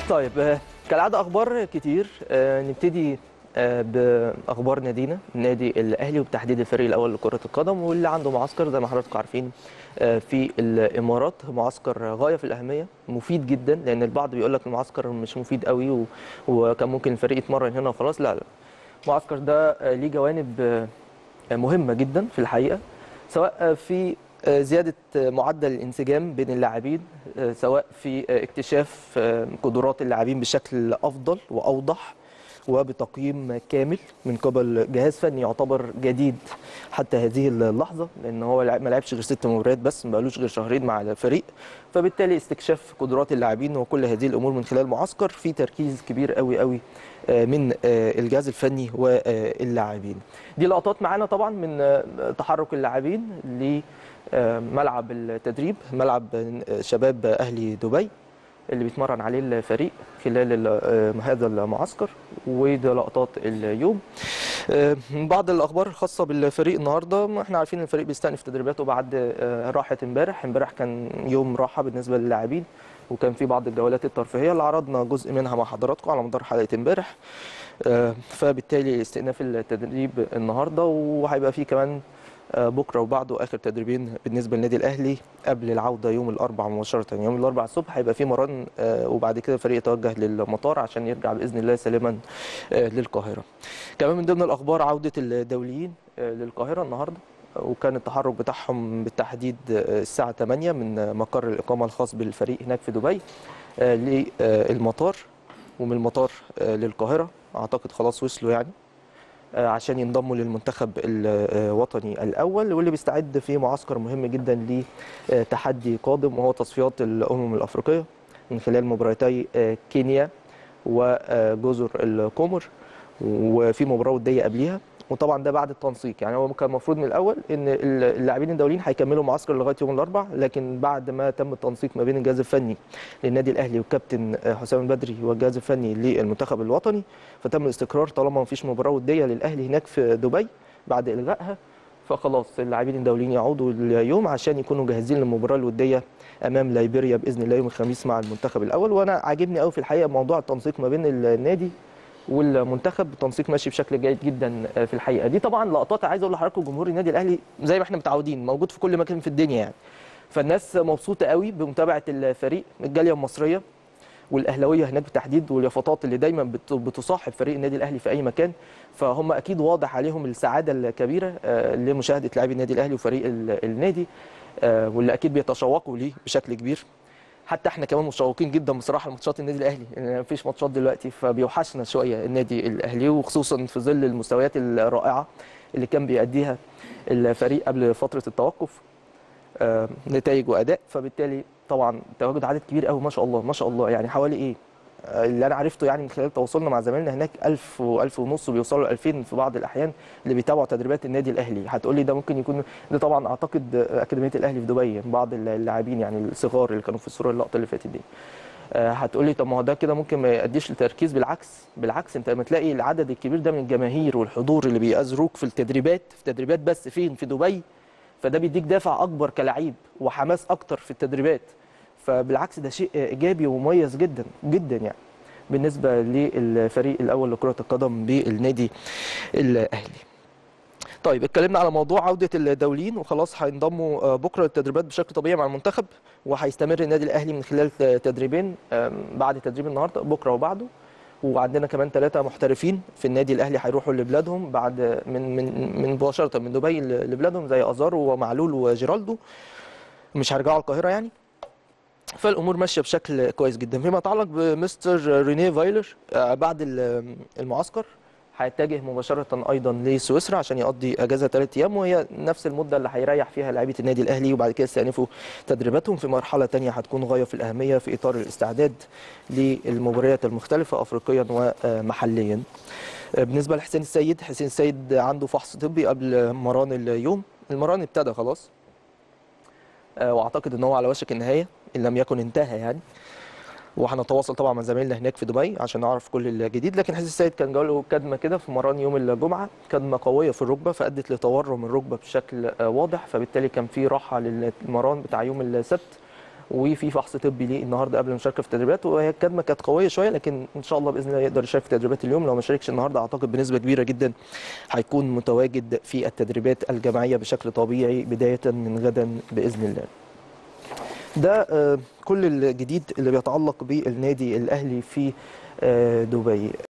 طيب آه، كالعاده اخبار كتير آه، نبتدي آه، باخبار نادينا النادي الاهلي وبتحديد الفريق الاول لكره القدم واللي عنده معسكر زي ما حضراتكم عارفين آه، في الامارات معسكر غايه في الاهميه مفيد جدا لان البعض بيقول لك المعسكر مش مفيد قوي و- وكان ممكن الفريق يتمرن هنا وخلاص لا لا المعسكر ده آه، ليه جوانب آه، مهمه جدا في الحقيقه سواء آه، في آه، زياده آه، معدل الانسجام بين اللاعبين آه، سواء في آه، اكتشاف آه، قدرات اللاعبين بشكل افضل واوضح وبتقييم كامل من قبل جهاز فني يعتبر جديد حتى هذه اللحظه لان هو لعب- ما لعبش غير ست مباريات بس ما بقالوش غير شهرين مع الفريق فبالتالي استكشاف قدرات اللاعبين وكل هذه الامور من خلال معسكر في تركيز كبير قوي قوي آه، من آه، الجهاز الفني واللاعبين دي لقطات معانا طبعا من آه، تحرك اللاعبين لملعب التدريب ملعب آه، شباب اهلي دبي اللي بيتمرن عليه الفريق خلال ال- آه، هذا المعسكر ودي لقطات اليوم آه، بعض الاخبار الخاصه بالفريق النهارده احنا عارفين ان الفريق بيستأنف تدريباته بعد آه، راحه امبارح امبارح كان يوم راحه بالنسبه للاعبين وكان في بعض الجولات الترفيهيه اللي عرضنا جزء منها مع حضراتكم على مدار حلقه امبارح آه، فبالتالي استئناف التدريب النهارده وهيبقى في كمان آه، بكره وبعده اخر تدريبين بالنسبه للنادي الاهلي قبل العوده يوم الاربعاء مباشره يوم الاربعاء الصبح هيبقى في مران آه، وبعد كده الفريق يتوجه للمطار عشان يرجع باذن الله سالما آه، للقاهره كمان من ضمن الاخبار عوده الدوليين آه، للقاهره النهارده وكان التحرك بتاعهم بالتحديد آه، الساعه 8 من مقر الاقامه الخاص بالفريق هناك في دبي آه، للمطار ومن المطار آه، للقاهره اعتقد خلاص وصلوا يعني آه، عشان ينضموا للمنتخب الوطني الاول واللي بيستعد في معسكر مهم جدا لتحدي قادم وهو تصفيات الامم الافريقيه من خلال مباراتي آه، كينيا وجزر القمر وفي مباراه وديه قبليها وطبعا ده بعد التنسيق يعني هو كان المفروض من الاول ان اللاعبين الدوليين هيكملوا معسكر لغايه يوم الاربعاء لكن بعد ما تم التنسيق ما بين الجهاز الفني للنادي الاهلي والكابتن حسام البدري والجهاز الفني للمنتخب الوطني فتم الاستقرار طالما ما فيش مباراه وديه للاهلي هناك في دبي بعد الغائها فخلاص اللاعبين الدوليين يعودوا اليوم عشان يكونوا جاهزين للمباراه الوديه امام ليبيريا باذن الله يوم الخميس مع المنتخب الاول وانا عاجبني قوي في الحقيقه موضوع التنسيق ما بين النادي والمنتخب التنسيق ماشي بشكل جيد جدا في الحقيقه دي طبعا لقطات عايز اقول لحضراتكم جمهور النادي الاهلي زي ما احنا متعودين موجود في كل مكان في الدنيا يعني فالناس مبسوطه قوي بمتابعه الفريق الجاليه المصريه والاهلاويه هناك بالتحديد واليافطات اللي دايما بت- بتصاحب فريق النادي الاهلي في اي مكان فهم اكيد واضح عليهم السعاده الكبيره آه، لمشاهده لاعبي النادي الاهلي وفريق ال- النادي آه، واللي اكيد بيتشوقوا ليه بشكل كبير حتى احنا كمان متشوقين جدا بصراحه لماتشات النادي الاهلي لان مفيش ماتشات دلوقتي فبيوحشنا شويه النادي الاهلي وخصوصا في ظل المستويات الرائعه اللي كان بيأديها الفريق قبل فتره التوقف آه، نتائج واداء فبالتالي طبعا تواجد عدد كبير قوي ما شاء الله ما شاء الله يعني حوالي ايه آه، اللي انا عرفته يعني من خلال تواصلنا مع زمايلنا هناك 1000 و1000 ونص بيوصلوا ل 2000 في بعض الاحيان اللي بيتابعوا تدريبات النادي الاهلي هتقول لي ده ممكن يكون ده طبعا اعتقد آه، اكاديميه الاهلي في دبي بعض اللاعبين يعني الصغار اللي كانوا في الصوره اللقطه اللي فاتت دي آه، هتقول لي طب ما هو ده كده ممكن ما يؤديش لتركيز بالعكس بالعكس انت لما تلاقي العدد الكبير ده من الجماهير والحضور اللي بيأزروك في التدريبات في تدريبات بس فين في دبي فده بيديك دافع اكبر كلاعب وحماس اكتر في التدريبات فبالعكس ده شيء ايجابي ومميز جدا جدا يعني بالنسبه للفريق الاول لكره القدم بالنادي الاهلي طيب اتكلمنا على موضوع عوده الدوليين وخلاص هينضموا آه، بكره للتدريبات بشكل طبيعي مع المنتخب وهيستمر النادي الاهلي من خلال ت- تدريبين آم، بعد تدريب النهارده بكره وبعده وعندنا كمان ثلاثه محترفين في النادي الاهلي هيروحوا لبلادهم بعد من من من مباشره من دبي ل- لبلادهم زي ازارو ومعلول وجيرالدو مش هيرجعوا القاهره يعني فالامور ماشيه بشكل كويس جدا فيما يتعلق بمستر رينيه فايلر آه، بعد ال- المعسكر هيتجه مباشرة أيضا لسويسرا عشان يقضي أجازة ثلاث أيام وهي نفس المدة اللي هيريح فيها لاعيبة النادي الأهلي وبعد كده يستأنفوا تدريباتهم في مرحلة تانية هتكون غاية في الأهمية في إطار الاستعداد للمباريات المختلفة أفريقيا ومحليا. بالنسبة لحسين السيد حسين السيد عنده فحص طبي قبل مران اليوم المران ابتدى خلاص آه، واعتقد ان هو على وشك النهايه ان لم يكن انتهى يعني وهنتواصل طبعا مع زمايلنا هناك في دبي عشان نعرف كل الجديد لكن حسين السيد كان جاله كدمه كده في مران يوم الجمعه كدمه قويه في الركبه فادت لتورم الركبه بشكل آه، واضح فبالتالي كان في راحه للمران بتاع يوم السبت وفي فحص طبي ليه النهارده قبل المشاركه في التدريبات وهي الكدمه كانت قويه شويه لكن ان شاء الله باذن الله يقدر يشارك في تدريبات اليوم لو ما شاركش النهارده اعتقد بنسبه كبيره جدا هيكون متواجد في التدريبات الجماعيه بشكل طبيعي بدايه من غدا باذن الله. ده آه، كل الجديد اللي بيتعلق بالنادي الاهلي في آه، دبي